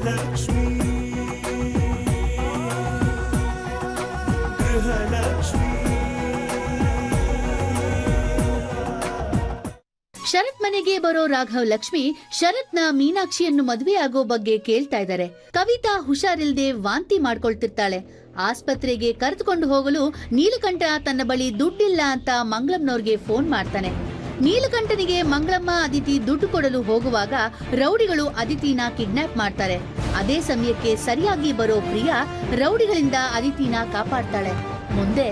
ಗೃಹಲಕ್ಷ್ಮಿ ಗೃಹಲಕ್ಷ್ಮಿ ಶರತ್ ಮನೆಗೆ ಬರೋ ರಾಘವ್ ಲಕ್ಷ್ಮಿ ಶರತ್ನ ಮೀನಾಕ್ಷಿಯನ್ನು ಮದುವೆಯಾಗೋ ಬಗ್ಗೆ ಕೇಳ್ತಾ ಇದ್ದಾರೆ ಕವಿತಾ ಹುಷಾರಿಲ್ದೆ ವಾಂತಿ ಮಾಡ್ಕೊಳ್ತಿರ್ತಾಳೆ ಆಸ್ಪತ್ರೆಗೆ ಕರೆದುಕೊಂಡು ಹೋಗಲು ನೀಲಕಂಠ ತನ್ನ ಬಳಿ ದುಡ್ಡಿಲ್ಲ ಅಂತ ಮಂಗಳಂನವ್ರಿಗೆ ಫೋನ್ ಮಾಡ್ತಾನೆ ನೀಲಕಂಠನಿಗೆ ಮಂಗಳಮ್ಮ ಅದಿತಿ ದುಡ್ಡು ಕೊಡಲು ಹೋಗುವಾಗ ರೌಡಿಗಳು ಅದಿತಿನ ಕಿಡ್ನಾಪ್ ಮಾಡ್ತಾರೆ ಅದೇ ಸಮಯಕ್ಕೆ ಸರಿಯಾಗಿ ಬರೋ ಪ್ರಿಯಾ ರೌಡಿಗಳಿಂದ ಅದಿತಿನ ಕಾಪಾಡ್ತಾಳೆ ಮುಂದೆ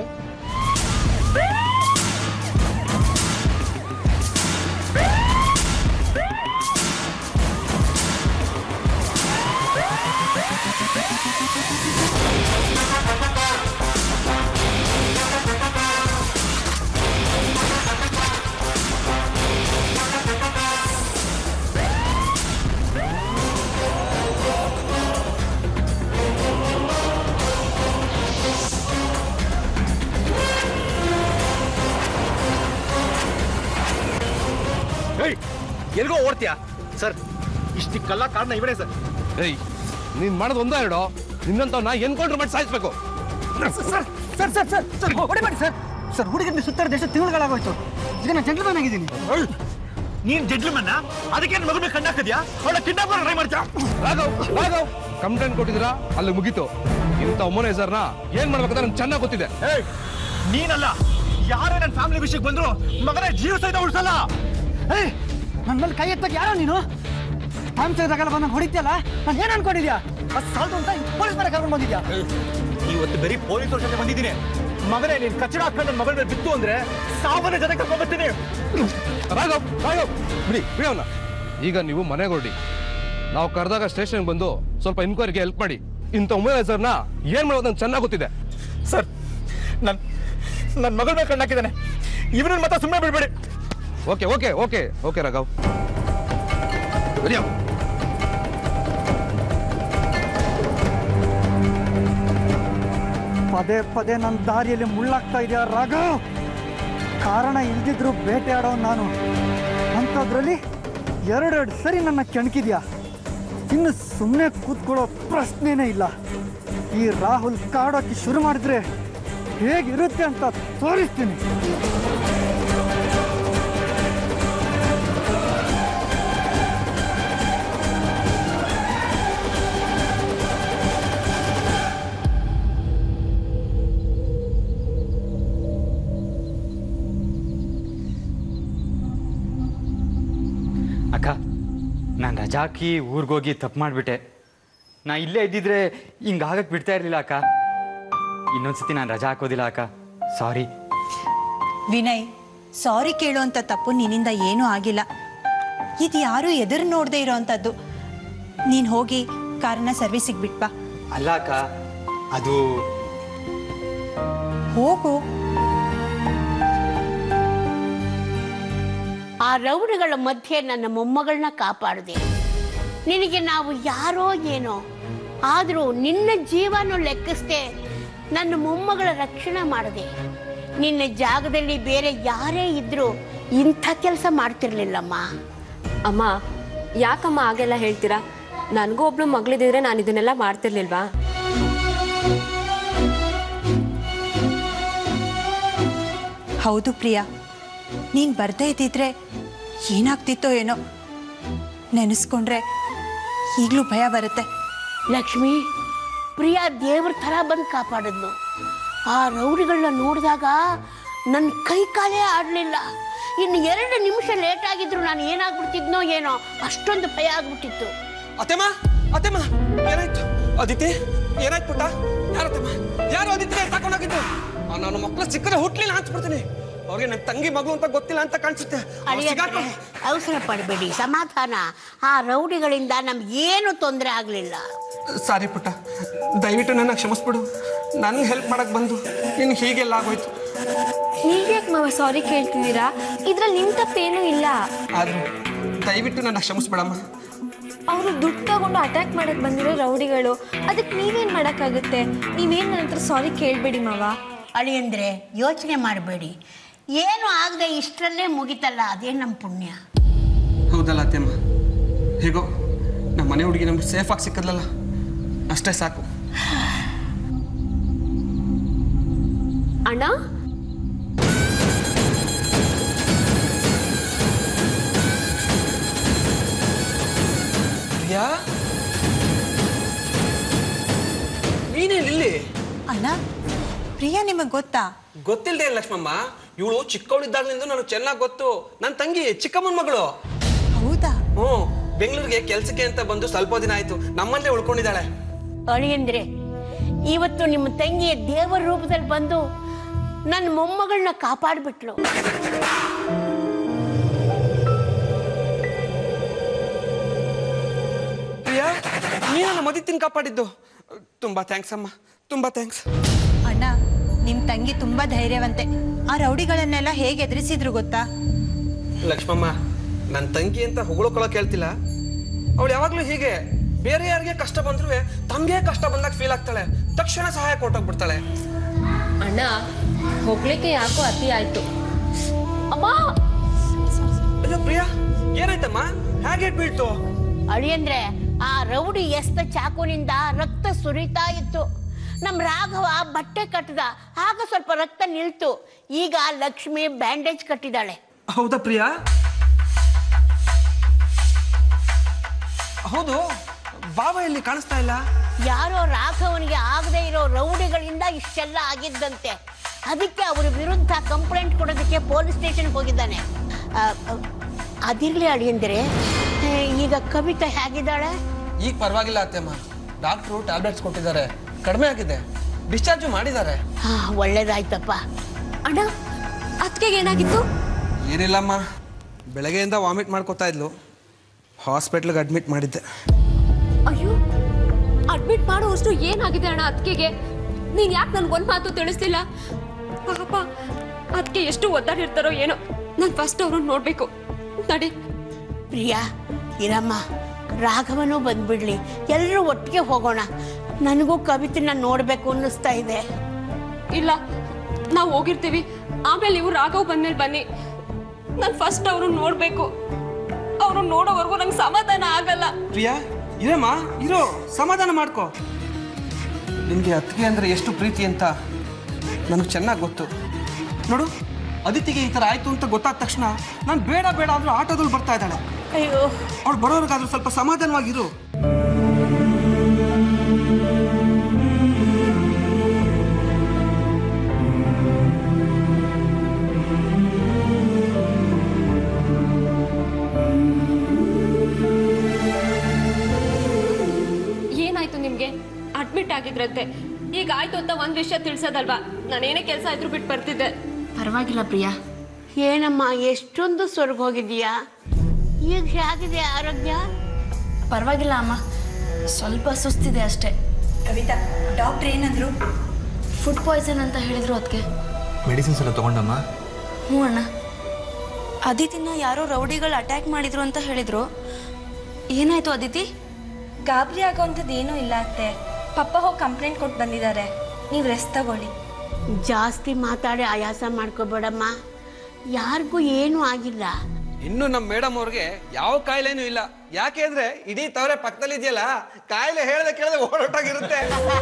ಏಯ್ ಎಲ್ಗೋ ಓಡ್ತೀಯಾ ಸರ್ ಇಷ್ಟಕ್ಕೆಲ್ಲ ಕಾರಣ ಇವನೇ ಸರ್ ಏಯ್ ನೀನ್ ಮಾಡೋದು ಒಂದೋ ಎರಡೋ ನಿನ್ನಂತ ನಾ ಎನ್ಕೌಂಟ್ರ್ ಮಾಡಿ ಸಾಯಿಸ್ಬೇಕು sir sir sir sir sir ಹೊಡಿಬೇಡಿ ಸರ್ ಸರ್ ಹುಡುಗನ ಸುತ್ತಾಡಿದ ಎಷ್ಟು ತಿಂಗಳುಗಳಾಗೋಯ್ತು ಈಗ ನಾನು ಜಂಟ್ಲ್ಮನ್ ಆಗಿದ್ದೀನಿ ನೀನ್ ಜೆಂಟ್ಲ್ಮನ್ನ ಅದಕ್ಕೆ ನನ್ನ ಮಗನ ಕಣ್ಣಾಕದ್ಯಾ ಅವಳ ಕಿಡ್ನಾಪ್ ಟ್ರೈ ಮಾಡ್ತೀಯಾ ರಾಘವ್ ರಾಘವ್ ಕಂಪ್ಲೇಂಟ್ ಕೊಟ್ಟಿದ್ದೀರಾ ಅಲ್ಲಿ ಮುಗೀತು ಇಂಥ ಒಮ್ಮನ ಹೆಸರ್ನ ಏನ್ ಮಾಡ್ಬೇಕಂತ ನನ್ಗೆ ಚೆನ್ನಾಗಿ ಗೊತ್ತಿದೆ ಏಯ್ ನೀನಲ್ಲ ಯಾರೇ ನನ್ನ ಫ್ಯಾಮಿಲಿ ವಿಷಯಕ್ಕೆ ಬಂದ್ರು ಮಗನ ಜೀವ ಸಹಿತ ಉಳಿಸಲ್ಲ ಏಯ್ ನನ್ನ ಮೇಲೆ ಕೈ ಎತ್ತಕ್ಕೆ ಯಾರೋ ನೀನು ಟೈಮ್ ತೆಗೆದಾಗಲ್ಲ ಬಂದು ಹೊಡಿತೀಯಲ್ಲ ನಾನು ಏನು ಅನ್ಕೊಂಡಿದ್ಯಾ ಅದು ಸಾಲ್ದು ಅಂತ ಪೊಲೀಸ್ ಮನೆ ಕರ್ಕೊಂಡು ಬಂದಿದ್ಯಾ ಇವತ್ತು ಬರೀ ಪೊಲೀಸ್ ಜೊತೆ ಬಂದಿದ್ದೀನಿ ಮಗನೇ ನೀನ್ ಕಚ್ಚಡ ಹಾಕೊಂಡು ನನ್ನ ಮಗಳ ಮೇಲೆ ಬಿತ್ತು ಅಂದ್ರೆ ಸಾವನ್ನ ಜೊತೆ ಕರ್ಕೊಂಡ್ ಬರ್ತೀನಿ ರಾಘವ್ ರಾಘವ್ ಬಿಡಿ ಬಿಡಿ ಅವನ್ನ ಈಗ ನೀವು ಮನೆಗೆ ಹೊರಡಿ ನಾವು ಕರೆದಾಗ ಸ್ಟೇಷನ್ಗೆ ಬಂದು ಸ್ವಲ್ಪ ಎನ್ಕ್ವೈರಿಗೆ ಹೆಲ್ಪ್ ಮಾಡಿ ಇಂಥ ಒಮ್ಮನ ಹೆಸರ್ನ ಏನ್ ಮಾಡೋದು ನಂಗೆ ಚೆನ್ನಾಗಿ ಗೊತ್ತಿದೆ ಸರ್ ನನ್ ನನ್ನ ಮಗಳ ಮೇಲೆ ಕಣ್ಣು ಹಾಕಿದ್ದಾನೆ ಇವನನ್ನ ಮತ್ತೆ ಸುಮ್ಮನೆ ಬಿಡ್ಬೇಡಿ okay okay okay okay Raghav ಬರಿಯೋ ಪದೇ ಪದೇ ನನ್ನ ದಾರಿಯಲ್ಲಿ ಮುಳ್ಳಾಗ್ತಾ ಇದೆಯಾ ರಾಘವ್ ಕಾರಣ ಇಲ್ದಿದ್ರು ಬೇಟೆಯಾಡೋ ನಾನು ಅಂಥದ್ರಲ್ಲಿ ಎರಡೆರಡು ಸರಿ ನನ್ನ ಕೆಣಕಿದ್ಯಾ ಇನ್ನು ಸುಮ್ಮನೆ ಕೂತ್ಕೊಳ್ಳೋ ಪ್ರಶ್ನೆನೇ ಇಲ್ಲ ಈ ರಾಹುಲ್ ಕಾಡೋಕ್ಕೆ ಶುರು ಮಾಡಿದ್ರೆ ಹೇಗಿರುತ್ತೆ ಅಂತ ತೋರಿಸ್ತೀನಿ ಅಕ್ಕ ನಾನು ರಜಾ ಹಾಕಿ ಊರಿಗೋಗಿ ತಪ್ಪು ಮಾಡಿಬಿಟ್ಟೆ ನಾ ಇಲ್ಲೇ ಇದ್ದಿದ್ರೆ ಹಿಂಗೆ ಆಗಕ್ಕೆ ಬಿಡ್ತಾ ಇರಲಿಲ್ಲ ಅಕ್ಕ ಇನ್ನೊಂದ್ಸತಿ ನಾನು ರಜಾ ಹಾಕೋದಿಲ್ಲ ಅಕ್ಕ ಸಾರಿ ವಿನಯ್ ಸಾರಿ ಕೇಳುವಂಥ ತಪ್ಪು ನಿನ್ನಿಂದ ಏನೂ ಆಗಿಲ್ಲ ಇದು ಯಾರೂ ಎದುರು ನೋಡದೆ ಇರೋವಂಥದ್ದು ನೀನು ಹೋಗಿ ಕಾರನ್ನ ಸರ್ವಿಸಿಗೆ ಬಿಟ್ಬಾ ಅಲ್ಲ ಅಕ್ಕ ಅದು ಹೋಗು ಆ ರೌಡಿಗಳ ಮಧ್ಯೆ ನನ್ನ ಮೊಮ್ಮಗಳನ್ನ ಕಾಪಾಡಿದೆ ನಿನಗೆ ನಾವು ಯಾರೋ ಏನೋ ಆದರೂ ನಿನ್ನ ಜೀವನ ಲೆಕ್ಕಿಸ್ದೆ ನನ್ನ ಮೊಮ್ಮಗಳ ರಕ್ಷಣೆ ಮಾಡಿದೆ ನಿನ್ನ ಜಾಗದಲ್ಲಿ ಬೇರೆ ಯಾರೇ ಇದ್ರೂ ಇಂಥ ಕೆಲಸ ಮಾಡ್ತಿರ್ಲಿಲ್ಲಮ್ಮ ಅಮ್ಮ ಯಾಕಮ್ಮ ಹಾಗೆಲ್ಲ ಹೇಳ್ತೀರಾ ನನಗೂ ಒಬ್ಳು ಮಗಳಿದ್ರೆ ನಾನು ಇದನ್ನೆಲ್ಲ ಮಾಡ್ತಿರ್ಲಿಲ್ವಾ ಹೌದು ಪ್ರಿಯಾ ನೀನು ಬರ್ದೇ ಇದ್ದಿದ್ರೆ ಏನಾಗ್ತಿತ್ತೋ ಏನೋ ನೆನೆಸ್ಕೊಂಡ್ರೆ ಈಗಲೂ ಭಯ ಬರುತ್ತೆ ಲಕ್ಷ್ಮಿ ಪ್ರಿಯಾ ದೇವ್ರ ಥರ ಬಂದು ಕಾಪಾಡಿದ್ಲು ಆ ರೌಡಿಗಳನ್ನ ನೋಡಿದಾಗ ನನ್ನ ಕೈ ಕಾಲೇ ಆಡಲಿಲ್ಲ ಇನ್ನು ಎರಡು ನಿಮಿಷ ಲೇಟ್ ಆಗಿದ್ರು ನಾನು ಏನಾಗ್ಬಿಡ್ತಿದ್ನೋ ಏನೋ ಅಷ್ಟೊಂದು ಭಯ ಆಗ್ಬಿಟ್ಟಿತ್ತು ಅತ್ತೆಮ್ಮ ಅತ್ತೆಮ್ಮ ಏನಾಯ್ತು ಅದಿತಿ ಏನಾಯ್ತು ಪುಟ್ಟ ಯಾರತ್ತಮ್ಮ ಯಾರು ಅದಿತಿ ತಗೊಂಡೋಗಿದ್ದು ನಾನು ಮಕ್ಕಳು ಸಿಕ್ಕರೆ ಹುಟ್ಲಿಲ್ಲ ಹಂಚ್ಬಿಡ್ತೀನಿ ಅವ್ರಿಗೆ ನನ್ನ ತಂಗಿ ಮಗಳು ಅಂತ ಗೊತ್ತಿಲ್ಲ ಅಂತ ಕಾಣಿಸುತ್ತೆ ಅವ್ರು ಅಳಿಯಕ್ಕೆ ಸಿಗಾಕೊಂಡು- ಅವಸರ ಪಡಬೇಡಿ ಸಮಾಧಾನ ಆ ರೌಡಿಗಳಿಂದ ನಮ್ಗೇನು ತೊಂದರೆ ಆಗಲಿಲ್ಲ ಸಾರಿ ಪುಟ್ಟ ದಯವಿಟ್ಟು ನನ್ನ ಕ್ಷಮಿಸ್ಬಿಡು ನನ್ಗೆ ಹೆಲ್ಪ್ ಮಾಡಕ್ ಬಂದು ಇನ್ನು ಹೀಗೆಲ್ಲ ಆಗೋಯ್ತು ಹೀಗ್ಯಾಕೆ ಮಾವ ಸಾರಿ ಕೇಳ್ತಿದ್ದೀರಾ ಇದ್ರಲ್ಲಿ ನಿಮ್ ತಪ್ಪೇನೂ ಇಲ್ಲ ಆದ್ರೂ ದಯವಿಟ್ಟು ನನ್ನ ಕ್ಷಮಿಸ್ಬಿಡಮ್ಮ ಅವರು ದುಡ್ಡು ತಗೊಂಡು ಅಟ್ಯಾಕ್ ಮಾಡಕ್ ಬಂದಿರೋ ರೌಡಿಗಳು ಅದಕ್ಕೆ ನೀವೇನ್ ಮಾಡಕ್ಕಾಗುತ್ತೆ ನೀವೇನ್ ನನ್ನ ಹತ್ರ ಸಾರಿ ಕೇಳ್ಬೇಡಿ ಮಾವ ಅಳಿಯಂದ್ರೆ ಯೋಚನೆ ಮಾಡಬೇಡಿ ಏನು ಆಗದೆ ಇಷ್ಟರಲ್ಲೇ ಮುಗಿತಲ್ಲ ಅದೇ ನಮ್ಮ ಪುಣ್ಯ ಹೌದಲ್ಲ ಅತ್ತೆಮ್ಮ ಹೇಗೋ ನಮ್ಮ ಮನೆ ಹುಡುಗಿ ನಮ್ಗೆ ಸೇಫಾಗಿ ಸಿಕ್ಕದ್ಲಲ್ಲ ಅಷ್ಟೇ ಸಾಕು ಅಣ್ಣ ಪ್ರಿಯಾ ನೀನೇನು ಇಲ್ಲಿ ಅಣ್ಣ ಪ್ರಿಯಾ ನಿಮಗೆ ಗೊತ್ತಾ ಗೊತ್ತಿಲ್ಲದೆ ಲಕ್ಷ್ಮಮ್ಮ ಇವಳು ಚಿಕ್ಕವಳಿದ್ದಾಗ್ಲಿಂದ ನನಗೆ ಚೆನ್ನಾಗಿ ಗೊತ್ತು ನನ್ನ ತಂಗಿ ಚಿಕ್ಕಮ್ಮನ ಮಗಳು ಹೌದಾ ಹ್ಞೂ ಬೆಂಗಳೂರಿಗೆ ಕೆಲ್ಸಕ್ಕೆ ಅಂತ ಬಂದು ಸ್ವಲ್ಪ ದಿನ ಆಯ್ತು ನಮ್ಮಲ್ಲೇ ಉಳ್ಕೊಂಡಿದ್ದಾಳೆ ಅಳಿಯಂದ್ರೆ ಇವತ್ತು ನಿಮ್ಮ ತಂಗಿ ದೇವರ ರೂಪದಲ್ಲಿ ಬಂದು ನನ್ನ ಮೊಮ್ಮಗಳನ್ನ ಕಾಪಾಡ್ಬಿಟ್ಲು ಪ್ರಿಯಾ ನೀ ನನ್ನ ಮದಿತ್ತಿನ ಕಾಪಾಡಿದ್ದು ತುಂಬಾ ಥ್ಯಾಂಕ್ಸ್ ಅಮ್ಮ ತುಂಬಾ ಥ್ಯಾಂಕ್ಸ್ ಅಣ್ಣ ನಿಮ್ಮ ತಂಗಿ ತುಂಬಾ ಧೈರ್ಯವಂತೆ ಆ ರೌಡಿಗಳನ್ನೆಲ್ಲ ಹೇಗೆ ಎದುರಿಸಿದ್ರು ಗೊತ್ತಾ ಲಕ್ಷ್ಮಮ್ಮ ನನ್ನ ತಂಗಿ ಅಂತ ಹೊಗಳ್ಕೊಳಕ್ ಹೇಳ್ತಿಲ್ಲ ಅವಳು ಯಾವಾಗ್ಲೂ ಹೀಗೆ ಬೇರೆ ಯಾರಿಗೆ ಕಷ್ಟ ಬಂದ್ರು ತಮಗೆ ಕಷ್ಟ ಬಂದಾಗ ಫೀಲ್ ಆಗ್ತಾಳೆ ತಕ್ಷಣ ಸಹಾಯ ಕೊಟ್ಟೋಗ್ಬಿಡ್ತಾಳೆ ಅಣ್ಣ ಹೋಗ್ಲಿಕ್ಕೆ ಯಾಕೋ ಅತಿ ಆಯ್ತು ಅಮ್ಮ ಅಯ್ಯೋ ಪ್ರಿಯಾ ಏನಾಯ್ತಮ್ಮ ಹೇಗೆ ಬೀಳ್ತು ಅಳಿಯಂದ್ರೆ ಆ ರೌಡಿ ಎಸ್ತ ಚಾಕುನಿಂದ ರಕ್ತ ಸುರಿತಾ ಇತ್ತು ನಮ್ ರಾಘವ ಬಟ್ಟೆ ಕಟ್ಟದ ಆಗ ಸ್ವಲ್ಪ ರಕ್ತ ನಿಲ್ತು ಈಗ ಲಕ್ಷ್ಮಿ ಬ್ಯಾಂಡೇಜ್ ಕಟ್ಟಿದಾಳೆ ಹೌದಾ ಪ್ರಿಯಾ ಹೌದು ಬಾಬಾ ಇಲ್ಲಿ ಕಾಣಿಸ್ತಾ ಇಲ್ಲ ಯಾರೋ ರಾಘವನಿಗೆ ಆಗದೆ ಇರೋ ರೌಡಿಗಳಿಂದ ಇಷ್ಟೆಲ್ಲ ಆಗಿದ್ದಂತೆ ಅದಕ್ಕೆ ಅವರ ವಿರುದ್ಧ ಕಂಪ್ಲೇಂಟ್ ಕೊಡೋದಕ್ಕೆ ಪೊಲೀಸ್ ಸ್ಟೇಷನ್ಗೆ ಹೋಗಿದ್ದಾನೆ ಆ, ಆ, ಅದಿರ್ಲಿ ಅಳಿಯಂದ್ರೆ ಆ, ಈಗ ಕವಿತಾ ಹೇಗಿದ್ದಾಳೆ ಈಗ ಪರವಾಗಿಲ್ಲ ಅತ್ತೆಮ್ಮ ಡಾಕ್ಟ್ರು ಟ್ಯಾಬ್ಲೆಟ್ಸ್ ಕೊಟ್ಟಿದ್ದಾರೆ ಕಡಿಮೆ ಆಗಿದೆ ಡಿಸ್ಚಾರ್ಜ್ ಮಾಡಿದ್ದಾರೆ ಹಾ ಒಳ್ಳೇದಾಯ್ತಪ್ಪ ಅಣ್ಣ ಅತ್ತಿಗೆಗೆ ಏನಾಗಿತ್ತು ಏನಿಲ್ಲಮ್ಮ ಬೆಳಗ್ಗೆಯಿಂದ ವಾಮಿಟ್ ಮಾಡ್ಕೋತಾ ಇದ್ಲು ಹಾಸ್ಪಿಟ್ಲಿಗೆ ಅಡ್ಮಿಟ್ ಮಾಡಿದ್ದೆ ಅಯ್ಯೋ ಅಡ್ಮಿಟ್ ಮಾಡುವಷ್ಟು ಏನಾಗಿದೆ ಅಣ್ಣ ಅತ್ತಿಗೆಗೆ ನೀನ್ ಯಾಕೆ ನನ್ಗೊಂದ್ ಮಾತು ತಿಳಿಸ್ಲಿಲ್ಲ ಪಾಪ ಅದಕ್ಕೆ ಎಷ್ಟು ಒದ್ದಾಡಿರ್ತಾರೋ ಏನೋ ನಾನು ಫಸ್ಟ್ ಅವ್ರನ್ನ ನೋಡ್ಬೇಕು ನಡಿ ಪ್ರಿಯಾ ಇರಮ್ಮ ರಾಘವನು ಬಂದ್ಬಿಡ್ಲಿ ಎಲ್ಲರೂ ಒಟ್ಟಿಗೆ ಹೋಗೋಣ ನನಗೂ ಕವಿತನ ನೋಡ್ಬೇಕು ಅನ್ನಿಸ್ತಾ ಇದೆ ಇಲ್ಲ ನಾವು ಹೋಗಿರ್ತೀವಿ ಆಮೇಲೆ ನೀವು ರಾಘವ್ ಬಂದ್ಮೇಲೆ ಬನ್ನಿ ನಾನು ಫಸ್ಟ್ ಅವ್ರನ್ನ ನೋಡ್ಬೇಕು ಅವ್ರನ್ನ ನೋಡೋವರೆಗೂ ನಂಗೆ ಸಮಾಧಾನ ಆಗಲ್ಲ ಪ್ರಿಯಾ ಇರಮ್ಮ ಇರೋ ಸಮಾಧಾನ ಮಾಡ್ಕೋ ನಿನಗೆ ಅತ್ತಿಗೆ ಅಂದ್ರೆ ಎಷ್ಟು ಪ್ರೀತಿ ಅಂತ ನನಗೆ ಚೆನ್ನಾಗಿ ಗೊತ್ತು ನೋಡು ಅದಿತಿಗೆ ಈ ಥರ ಆಯ್ತು ಅಂತ ಗೊತ್ತಾದ ತಕ್ಷಣ ನಾನು ಬೇಡ ಬೇಡ ಆದ್ರೂ ಆಟೋದಲ್ಲಿ ಬರ್ತಾ ಇದ್ದಾಳೆ ಅಯ್ಯೋ ಅವಳು ಬರೋರ್ಗಾದ್ರೂ ಸ್ವಲ್ಪ ಸಮಾಧಾನವಾಗಿರು ಏನಾಯ್ತು ನಿಮ್ಗೆ ಅಡ್ಮಿಟ್ ಆಗಿದ್ರಂತೆ ಈಗ ಆಯ್ತು ಅಂತ ಒಂದ್ ವಿಷಯ ತಿಳಿಸೋದಲ್ವಾ ನಾನೇನೇ ಕೆಲಸ ಇದ್ರು ಬಿಟ್ಟು ಬರ್ತಿದ್ದೆ ಪರವಾಗಿಲ್ಲ ಪ್ರಿಯಾ ಏನಮ್ಮ ಎಷ್ಟೊಂದು ಸ್ವರ್ಗ ಹೋಗಿದೀಯಾ ಈಗ ಹೇಗಿದೆ ಆರೋಗ್ಯ ಪರವಾಗಿಲ್ಲ ಅಮ್ಮ ಸ್ವಲ್ಪ ಸುಸ್ತಿದೆ ಅಷ್ಟೇ ಕವಿತಾ ಡಾಕ್ಟ್ರ್ ಏನಂದ್ರು ಫುಡ್ ಪಾಯ್ಸನ್ ಅಂತ ಹೇಳಿದ್ರು ಅದಕ್ಕೆ ಮೆಡಿಸಿನ್ಸ್ ಎಲ್ಲ ತಗೊಂಡಮ್ಮ ಹ್ಞೂ ಅಣ್ಣ ಅದಿತಿನ ಯಾರೋ ರೌಡಿಗಳು ಅಟ್ಯಾಕ್ ಮಾಡಿದ್ರು ಅಂತ ಹೇಳಿದ್ರು ಏನಾಯ್ತು ಅದಿತಿ ಗಾಬರಿ ಆಗೋವಂಥದ್ದು ಏನೂ ಇಲ್ಲ ಅತ್ತೆ ಪಪ್ಪ ಹೋಗಿ ಕಂಪ್ಲೇಂಟ್ ಕೊಟ್ಟು ಬಂದಿದ್ದಾರೆ ನೀವು ರೆಸ್ಟ್ ತಗೊಳ್ಳಿ ಜಾಸ್ತಿ ಮಾತಾಡಿ ಆಯಾಸ ಮಾಡ್ಕೋಬೇಡಮ್ಮ ಯಾರಿಗೂ ಏನೂ ಆಗಿಲ್ಲ ಇನ್ನು ನಮ್ಮ ಮೇಡಮ್ ಅವ್ರಿಗೆ ಯಾವ ಕಾಯಿಲೆನೂ ಇಲ್ಲ ಯಾಕೆ ಅಂದ್ರೆ ಇಡೀ ತವರೆ ಪಕ್ಕದಲ್ಲಿ ಇದೆಯಲ್ಲ ಕಾಯಿಲೆ ಹೇಳ್ದೆ ಕೇಳದೆ ಓಡೋಟಾಗಿರುತ್ತೆ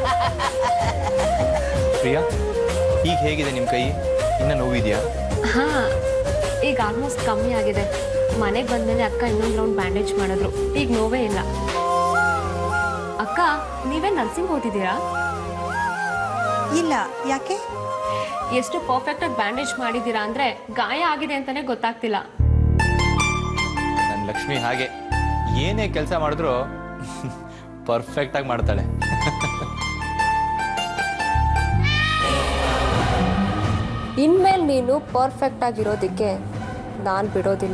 ಪ್ರಿಯಾ ಈಗ ಹೇಗಿದೆ ನಿಮ್ಮ ಕೈ ಇನ್ನ ನೋವಿದೆಯಾ ಹಾ ಈಗ ಆಲ್ಮೋಸ್ಟ್ ಕಮ್ಮಿ ಆಗಿದೆ ಮನೆಗೆ ಬಂದ್ಮೇಲೆ ಅಕ್ಕ ಇನ್ನೊಂದು ರೌಂಡ್ ಬ್ಯಾಂಡೇಜ್ ಮಾಡಿದ್ರು ಈಗ ನೋವೇ ಇಲ್ಲ ಅಕ್ಕ ನೀವೇ ನರ್ಸಿಂಗ್ ಓದಿದ್ದೀರಾ ಇಲ್ಲ ಯಾಕೆ ಎಷ್ಟು ಪರ್ಫೆಕ್ಟ್ ಆಗಿ ಬ್ಯಾಂಡೇಜ್ ಮಾಡಿದ್ದೀರಾ ಅಂದ್ರೆ ಗಾಯ ಆಗಿದೆ ಅಂತಾನೆ ಗೊತ್ತಾಗ್ತಿಲ್ಲ ನನ್ನ ಲಕ್ಷ್ಮಿ ಹಾಗೆ ಏನೇ ಕೆಲಸ ಮಾಡಿದ್ರು ಪರ್ಫೆಕ್ಟ್ ಆಗಿ ಮಾಡ್ತಾಳೆ ಇನ್ಮೇಲೆ ನೀನು ಪರ್ಫೆಕ್ಟ್ ಆಗಿರೋದಕ್ಕೆ ನಾನು ಬಿಡೋದಿಲ್ಲ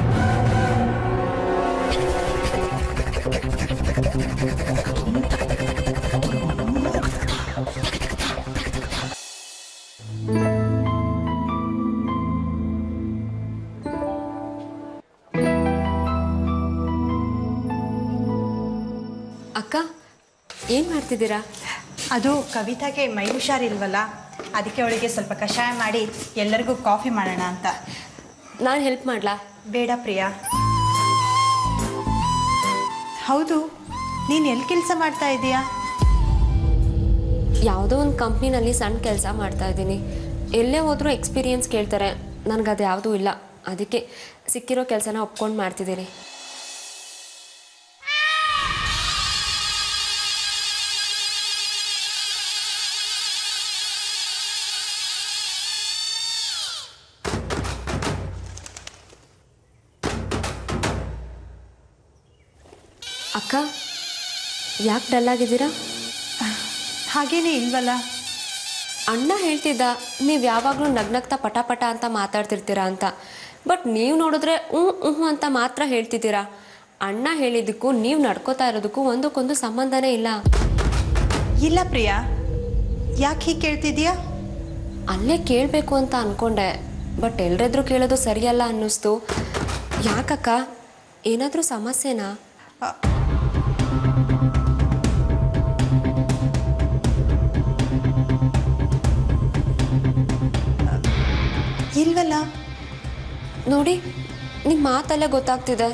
ಅಕ್ಕ ಏನು ಮಾಡ್ತಿದ್ದೀರಾ ಅದು ಕವಿತಾಗೆ ಮೈ ಹುಷಾರಿಲ್ವಲ್ಲ ಅದಕ್ಕೆ ಅವಳಿಗೆ ಸ್ವಲ್ಪ ಕಷಾಯ ಮಾಡಿ ಎಲ್ಲರಿಗೂ ಕಾಫಿ ಮಾಡೋಣ ಅಂತ ನಾನು ಹೆಲ್ಪ್ ಮಾಡ್ಲಾ ಬೇಡ ಪ್ರಿಯಾ ಹೌದು ನೀನು ಎಲ್ಲಿ ಕೆಲಸ ಮಾಡ್ತಾ ಇದೀಯಾ ಯಾವುದೋ ಒಂದು ಕಂಪ್ನಿನಲ್ಲಿ ಸಣ್ಣ ಕೆಲಸ ಮಾಡ್ತಾ ಇದ್ದೀನಿ ಎಲ್ಲೇ ಹೋದರೂ ಎಕ್ಸ್ಪೀರಿಯನ್ಸ್ ಕೇಳ್ತಾರೆ ನನಗೆ ಅದು ಯಾವುದೂ ಇಲ್ಲ ಅದಕ್ಕೆ ಸಿಕ್ಕಿರೋ ಕೆಲಸನ ಒಪ್ಕೊಂಡು ಮಾಡ್ತಿದ್ದೀನಿ ಅಕ್ಕ ಯಾಕೆ ಡಲ್ ಆಗಿದ್ದೀರಾ ಹಾಗೇನೇ ಇಲ್ವಲ್ಲ ಅಣ್ಣ ಹೇಳ್ತಿದ್ದ ನೀವು ಯಾವಾಗಲೂ ನಗ್ನಗ್ತಾ ಪಟ ಪಟ ಅಂತ ಮಾತಾಡ್ತಿರ್ತೀರಾ ಅಂತ ಬಟ್ ನೀವು ನೋಡಿದ್ರೆ ಹ್ಞೂ ಹ್ಞೂ ಅಂತ ಮಾತ್ರ ಹೇಳ್ತಿದ್ದೀರಾ ಅಣ್ಣ ಹೇಳಿದ್ದಕ್ಕೂ ನೀವು ನಡ್ಕೋತಾ ಇರೋದಕ್ಕೂ ಒಂದಕ್ಕೊಂದು ಸಂಬಂಧನೇ ಇಲ್ಲ ಇಲ್ಲ ಪ್ರಿಯಾ ಯಾಕೆ ಹೀಗೆ ಕೇಳ್ತಿದ್ಯಾ ಅಲ್ಲೇ ಕೇಳಬೇಕು ಅಂತ ಅಂದ್ಕೊಂಡೆ ಬಟ್ ಎಲ್ರೆದ್ರು ಕೇಳೋದು ಸರಿಯಲ್ಲ ಅನ್ನಿಸ್ತು ಯಾಕಕ್ಕ ಏನಾದರೂ ಸಮಸ್ಯೆನಾ ಇಲ್ವಲ್ಲ ನೋಡಿ ನಿಮ್ಮ ಮಾತಲ್ಲೇ ಗೊತ್ತಾಗ್ತಿದೆ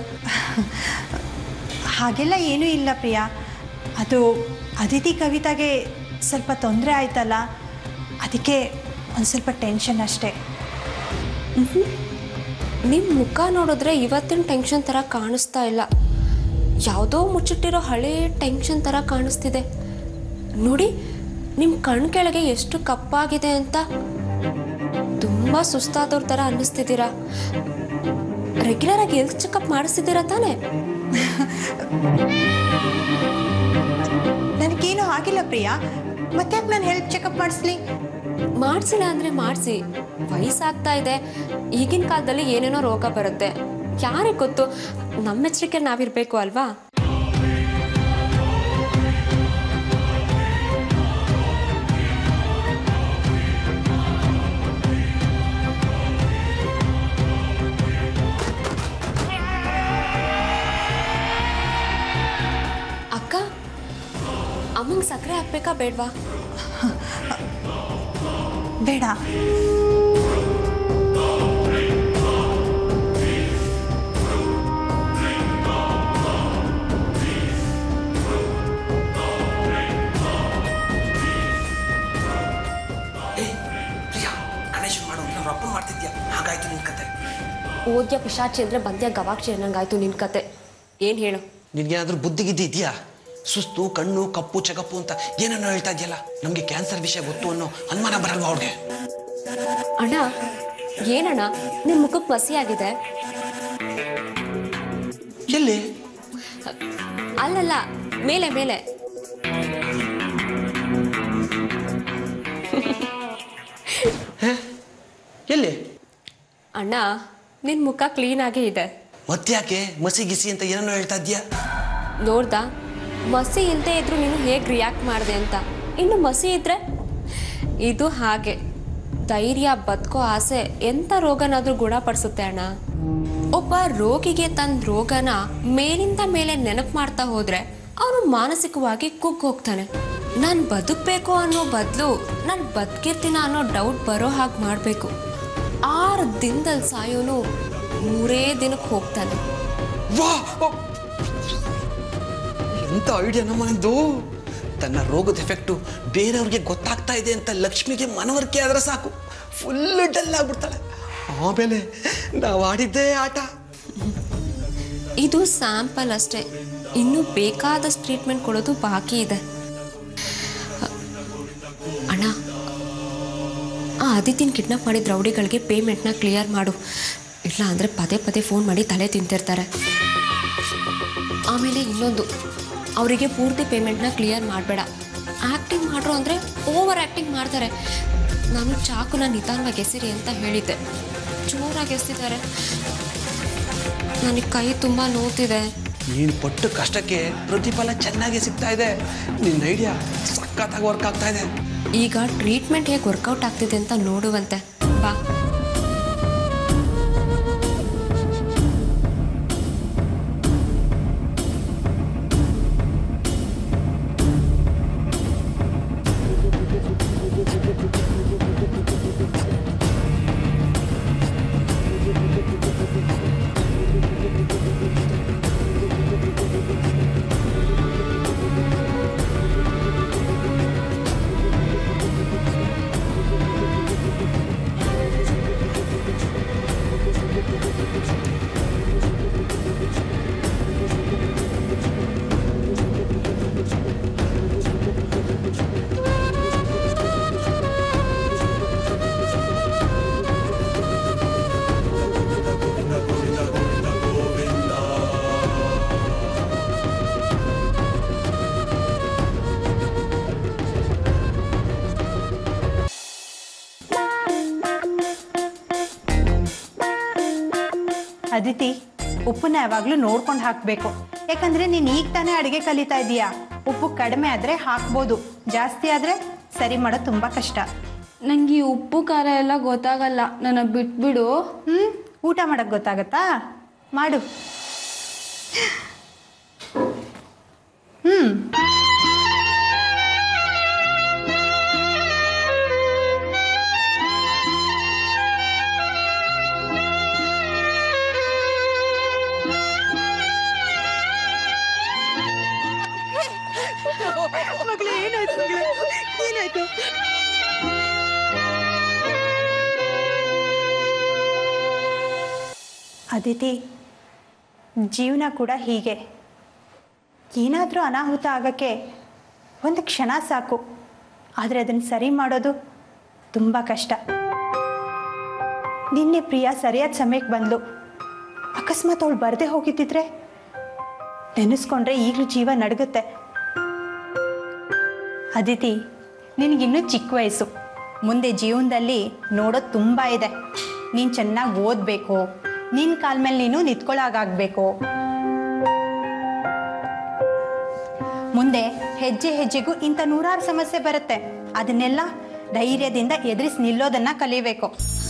ಹಾಗೆಲ್ಲ ಏನೂ ಇಲ್ಲ ಪ್ರಿಯಾ ಅದು ಅದಿತಿ ಕವಿತಾಗೆ ಸ್ವಲ್ಪ ತೊಂದರೆ ಆಯ್ತಲ್ಲ ಅದಕ್ಕೆ ಒಂದು ಸ್ವಲ್ಪ ಟೆನ್ಷನ್ ಅಷ್ಟೇ ನಿಮ್ಮ ಮುಖ ನೋಡಿದ್ರೆ ಇವತ್ತಿನ ಟೆನ್ಷನ್ ಥರ ಕಾಣಿಸ್ತಾ ಇಲ್ಲ ಯಾವುದೋ ಮುಚ್ಚಿಟ್ಟಿರೋ ಹಳೇ ಟೆನ್ಷನ್ ಥರ ಕಾಣಿಸ್ತಿದೆ ನೋಡಿ ನಿಮ್ಮ ಕಣ್ ಕೆಳಗೆ ಎಷ್ಟು ಕಪ್ಪಾಗಿದೆ ಅಂತ ತುಂಬ ಸುಸ್ತಾದವ್ರ ಥರ ಅನ್ನಿಸ್ತಿದ್ದೀರಾ ರೆಗ್ಯುಲರ್ ಆಗಿ ಹೆಲ್ತ್ ಚೆಕಪ್ ಮಾಡಿಸ್ತಿದ್ದೀರಾ ತಾನೇ ನನಗೇನು ಆಗಿಲ್ಲ ಪ್ರಿಯಾ ಮತ್ತೆ ನಾನು ಹೆಲ್ತ್ ಚೆಕಪ್ ಮಾಡಿಸ್ಲಿ ಮಾಡಿಸಿಲ್ಲ ಅಂದರೆ ಮಾಡಿಸಿ ವಯಸ್ಸಾಗ್ತಾ ಇದೆ ಈಗಿನ ಕಾಲದಲ್ಲಿ ಏನೇನೋ ರೋಗ ಬರುತ್ತೆ ಯಾರಿಗೆ ಗೊತ್ತು ನಮ್ಮ ಎಚ್ಚರಿಕೆ ನಾವಿರಬೇಕು ಅಲ್ವಾ ಅಕ್ಕ ಅಮ್ಮಂಗೆ ಸಕ್ಕರೆ ಹಾಕ್ಬೇಕಾ ಬೇಡವಾ ಬೇಡ ಪ್ರಿಯಾ ಗಣೇಶನ್ ಮಾಡು ಅಂದ್ರೆ ರೊಪ್ಪ ಮಾಡ್ತಿದ್ಯಾ ಹಾಗಾಯ್ತು ನಿನ್ ಕತೆ ಓದ್ಯ ಪಿಶಾಚಿ ಅಂದ್ರೆ ಬಂದ್ಯ ಗವಾಕ್ಷಿ ಅನ್ನಂಗಾಯ್ತು ನಿನ್ ಕತೆ ಏನ್ ಹೇಳು ನಿನ್ಗೇನಾದ್ರೂ ಬುದ್ಧಿಗಿದ್ದಿ ಇದೆಯಾ ಸುಸ್ತು ಕಣ್ಣು ಕಪ್ಪು ಚಕಪ್ಪು ಅಂತ ಏನೇನೋ ಹೇಳ್ತಾ ಇದೆಯಲ್ಲ ನಮಗೆ ಕ್ಯಾನ್ಸರ್ ವಿಷಯ ಗೊತ್ತು ಅನ್ನೋ ಅನುಮಾನ ಬರಲ್ವಾ ಅವ್ರಿಗೆ ಅಣ್ಣ ಏನಣ್ಣ ನಿಮ್ ಮುಖಕ್ಕೆ ಮಸಿ ಆಗಿದೆ ಎಲ್ಲಿ ಅಲ್ಲಲ್ಲ ಮೇಲೆ ಮೇಲೆ ಎಲ್ಲಿ ಅಣ್ಣ ನಿನ್ ಮುಖ ಕ್ಲೀನ್ ಆಗೇ ಇದೆ ಮತ್ತ್ಯಾಕೆ ಮಸಿ ಗಿಸಿ ಅಂತ ಏನೇನೋ ಹೇಳ್ತಾ ಇದ್ಯಾ ನೋಡ್ದಾ ಮಸಿ ಇಲ್ಲದೆ ಇದ್ರು ನೀನು ಹೇಗೆ ರಿಯಾಕ್ಟ್ ಮಾಡಿದೆ ಅಂತ ಇನ್ನು ಮಸಿ ಇದ್ರೆ ಇದು ಹಾಗೆ ಧೈರ್ಯ ಬದುಕೋ ಆಸೆ ಎಂಥ ರೋಗನಾದ್ರೂ ಗುಣಪಡಿಸುತ್ತೆ ಅಣ್ಣ ಒಬ್ಬ ರೋಗಿಗೆ ತನ್ನ ರೋಗನ ಮೇಲಿಂದ ಮೇಲೆ ನೆನಪು ಮಾಡ್ತಾ ಹೋದ್ರೆ ಅವನು ಮಾನಸಿಕವಾಗಿ ಕುಗ್ಗ್ ಹೋಗ್ತಾನೆ ನಾನು ಬದುಕಬೇಕು ಅನ್ನೋ ಬದಲು ನಾನು ಬದುಕಿರ್ತೀನ ಅನ್ನೋ ಡೌಟ್ ಬರೋ ಹಾಗೆ ಮಾಡಬೇಕು ಆರು ದಿನದಲ್ಲಿ ಸಾಯೋನು ಮೂರೇ ದಿನಕ್ಕೆ ಹೋಗ್ತಾನೆ ವಾ ಎಂತ ಐಡಿಯಾ ನಮ್ಮನಿದ್ದು ತನ್ನ ರೋಗದ ಎಫೆಕ್ಟು ಬೇರೆಯವ್ರಿಗೆ ಗೊತ್ತಾಗ್ತಾ ಇದೆ ಅಂತ ಲಕ್ಷ್ಮಿಗೆ ಮನವರಿಕೆ ಆದ್ರೆ ಸಾಕು ಫುಲ್ ಡಲ್ ಆಗ್ಬಿಡ್ತಾಳೆ ಆಮೇಲೆ ನಾವು ಆಡಿದ್ದೇ ಆಟ ಇದು ಸ್ಯಾಂಪಲ್ ಅಷ್ಟೇ ಇನ್ನೂ ಬೇಕಾದಷ್ಟು ಟ್ರೀಟ್ಮೆಂಟ್ ಕೊಡೋದು ಬಾಕಿ ಇದೆ ಅಣ್ಣ ಆ ಅದಿತಿನ ಕಿಡ್ನಾಪ್ ಮಾಡಿದ ರೌಡಿಗಳಿಗೆ ಪೇಮೆಂಟ್ನ ಕ್ಲಿಯರ್ ಮಾಡು ಇಲ್ಲ ಅಂದರೆ ಪದೇ ಪದೇ ಫೋನ್ ಮಾಡಿ ತಲೆ ತಿಂತಿರ್ತಾರೆ ಆಮೇಲೆ ಇನ್ನೊಂದು ಅವರಿಗೆ ಪೂರ್ತಿ ಪೇಮೆಂಟ್ನ ಕ್ಲಿಯರ್ ಮಾಡಬೇಡ ಆ್ಯಕ್ಟಿಂಗ್ ಮಾಡ್ರು ಅಂದರೆ ಓವರ್ ಆ್ಯಕ್ಟಿಂಗ್ ಮಾಡ್ತಾರೆ ನಾನು ಚಾಕುನ ನಿಧಾನವಾಗಿ ಎಸಿರಿ ಅಂತ ಹೇಳಿದ್ದೆ ಜೋರಾಗಿ ಎಸ್ತಿದ್ದಾರೆ ನನಗೆ ಕೈ ತುಂಬ ನೋವ್ತಿದೆ ನೀನು ಪಟ್ಟು ಕಷ್ಟಕ್ಕೆ ಪ್ರತಿಫಲ ಚೆನ್ನಾಗಿ ಸಿಗ್ತಾ ಇದೆ ನಿನ್ನ ಐಡಿಯಾ ಸಖತ್ತಾಗಿ ವರ್ಕ್ ಆಗ್ತಾ ಇದೆ ಈಗ ಟ್ರೀಟ್ಮೆಂಟ್ ಹೇಗೆ ವರ್ಕೌಟ್ ಆಗ್ತಿದೆ ಅಂತ ನೋಡುವಂತೆ ಬಾ ಅದಿತಿ ಉಪ್ಪನ್ನ ಯಾವಾಗಲೂ ನೋಡ್ಕೊಂಡು ಹಾಕಬೇಕು ಯಾಕಂದ್ರೆ ನೀನು ಈಗ ತಾನೇ ಅಡುಗೆ ಕಲಿತಾ ಇದೀಯಾ ಉಪ್ಪು ಕಡಿಮೆ ಆದರೆ ಹಾಕ್ಬೋದು ಜಾಸ್ತಿ ಆದರೆ ಸರಿ ಮಾಡೋದು ತುಂಬ ಕಷ್ಟ ನಂಗೆ ಈ ಉಪ್ಪು ಖಾರ ಎಲ್ಲ ಗೊತ್ತಾಗಲ್ಲ ನನ್ನ ಬಿಟ್ಬಿಡು ಹ್ಞೂ ಊಟ ಮಾಡೋಕ್ಕೆ ಗೊತ್ತಾಗತ್ತಾ ಮಾಡು ಹ್ಞೂ ಅದಿತಿ ಜೀವನ ಕೂಡ ಹೀಗೆ ಏನಾದರೂ ಅನಾಹುತ ಆಗೋಕ್ಕೆ ಒಂದು ಕ್ಷಣ ಸಾಕು ಆದರೆ ಅದನ್ನು ಸರಿ ಮಾಡೋದು ತುಂಬ ಕಷ್ಟ ನಿನ್ನೆ ಪ್ರಿಯಾ ಸರಿಯಾದ ಸಮಯಕ್ಕೆ ಬಂದ್ಲು ಅಕಸ್ಮಾತ್ ಅವಳು ಬರದೇ ಹೋಗಿದ್ದಿದ್ರೆ ನೆನೆಸ್ಕೊಂಡ್ರೆ ಈಗಲೂ ಜೀವ ನಡುಗುತ್ತೆ ಅದಿತಿ ನಿನಗಿನ್ನೂ ಚಿಕ್ಕ ವಯಸ್ಸು ಮುಂದೆ ಜೀವನದಲ್ಲಿ ನೋಡೋದು ತುಂಬ ಇದೆ ನೀನು ಚೆನ್ನಾಗಿ ಓದಬೇಕು ನಿನ್ನ ಕಾಲ ಮೇಲೆ ನೀನು ನಿಂತ್ಕೊಳ್ಳೋಗಾಗಬೇಕು ಮುಂದೆ ಹೆಜ್ಜೆ ಹೆಜ್ಜೆಗೂ ಇಂಥ ನೂರಾರು ಸಮಸ್ಯೆ ಬರುತ್ತೆ ಅದನ್ನೆಲ್ಲ ಧೈರ್ಯದಿಂದ ಎದುರಿಸಿ ನಿಲ್ಲೋದನ್ನ ಕಲಿಬೇಕು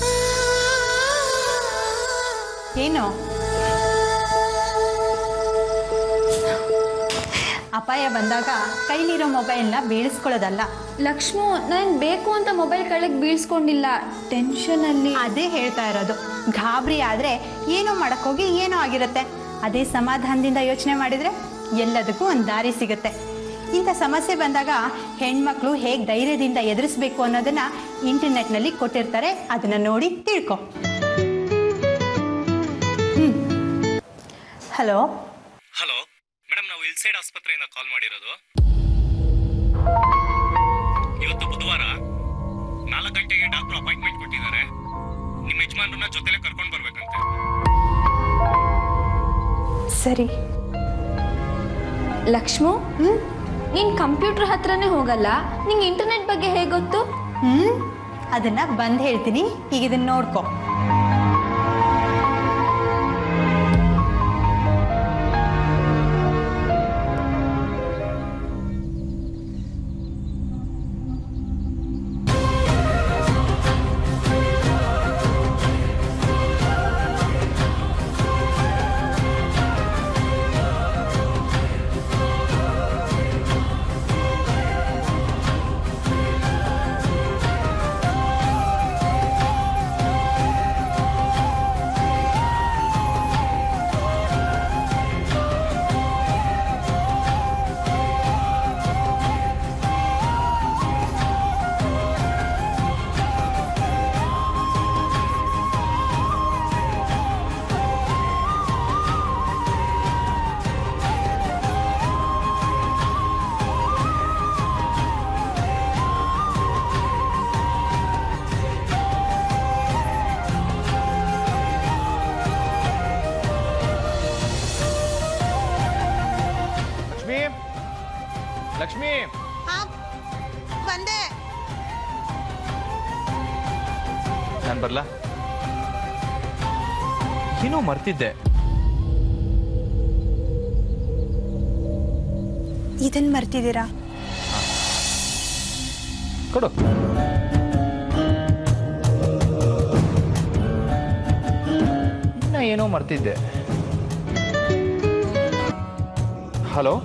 ಏನು ಅಪಾಯ ಬಂದಾಗ ಕೈಲಿರೋ ಮೊಬೈಲ್ನ ಬೀಳಿಸ್ಕೊಳ್ಳೋದಲ್ಲ ಲಕ್ಷ್ಮು ನನಗೆ ಬೇಕು ಅಂತ ಮೊಬೈಲ್ ಕಳೆಗೆ ಬೀಳ್ಸ್ಕೊಂಡಿಲ್ಲ ಟೆನ್ಷನಲ್ಲಿ ಅದೇ ಹೇಳ್ತಾ ಇರೋದು ಗಾಬರಿ ಆದರೆ ಏನೋ ಮಾಡಕ್ಕೋಗಿ ಏನೋ ಆಗಿರುತ್ತೆ ಅದೇ ಸಮಾಧಾನದಿಂದ ಯೋಚನೆ ಮಾಡಿದರೆ ಎಲ್ಲದಕ್ಕೂ ಒಂದು ದಾರಿ ಸಿಗುತ್ತೆ ಇಂಥ ಸಮಸ್ಯೆ ಬಂದಾಗ ಹೆಣ್ಮಕ್ಳು ಹೇಗೆ ಧೈರ್ಯದಿಂದ ಎದುರಿಸ್ಬೇಕು ಅನ್ನೋದನ್ನ ಇಂಟರ್ನೆಟ್ನಲ್ಲಿ ಕೊಟ್ಟಿರ್ತಾರೆ ಅದನ್ನ ನೋಡಿ ತಿಳ್ಕೊ ಹಲೋ ಹಲೋ ಮೇಡಮ್ ನಾವು ಇಲ್ ಸೈಡ್ ಆಸ್ಪತ್ರೆಯಿಂದ ಕಾಲ್ ಮಾಡಿರೋದು ಇವತ್ತು ಬುಧವಾರ ನಾಲ್ಕು ಗಂಟೆಗೆ ಡಾಕ್ಟರ್ ಅಪಾಯಿಂಟ್ಮೆಂಟ್ ಕೊಟ್ಟಿದ್ದಾರೆ ನಿಮ್ಮ ಯಜಮಾನ್ರನ್ನ ಜೊತೆಲೆ ಕರ್ಕೊಂಡು ಬರ್ಬೇಕಂತೆ ಸರಿ ಲಕ್ಷ್ಮು ನೀನು ಕಂಪ್ಯೂಟರ್ ಹತ್ರನೇ ಹೋಗಲ್ಲ ನಿಂಗೆ ಇಂಟರ್ನೆಟ್ ಬಗ್ಗೆ ಹೇಗೆ ಗೊತ್ತು ಹ್ಞೂ ಅದನ್ನ ಬಂದು ಹೇಳ್ತೀನಿ ಈಗ ಇದನ್ನ ನೋಡ್ಕೊ ಲಕ್ಷ್ಮಿ ಲಕ್ಷ್ಮಿ ಬಂದೆ ನಾನು ಬರ್ಲಾ ಏನೋ ಮರ್ತಿದ್ದೆ ಇದನ್ನ ಮರ್ತಿದ್ದೀರಾ ಕೊಡು ಇನ್ನ ಏನೋ ಮರ್ತಿದ್ದೆ ಹಲೋ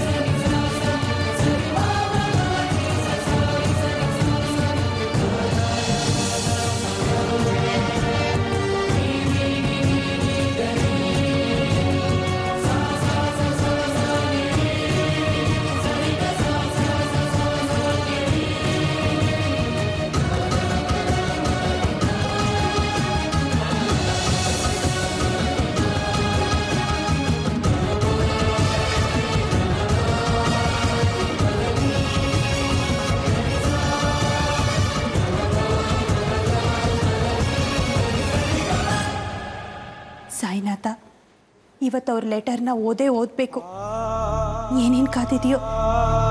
ಆ ಇವತ್ತು ಅವ್ರ ಲೆಟರ್ನ ಓದೇ ಓದಬೇಕು ಏನೇನು ಕಾದಿದೆಯೋ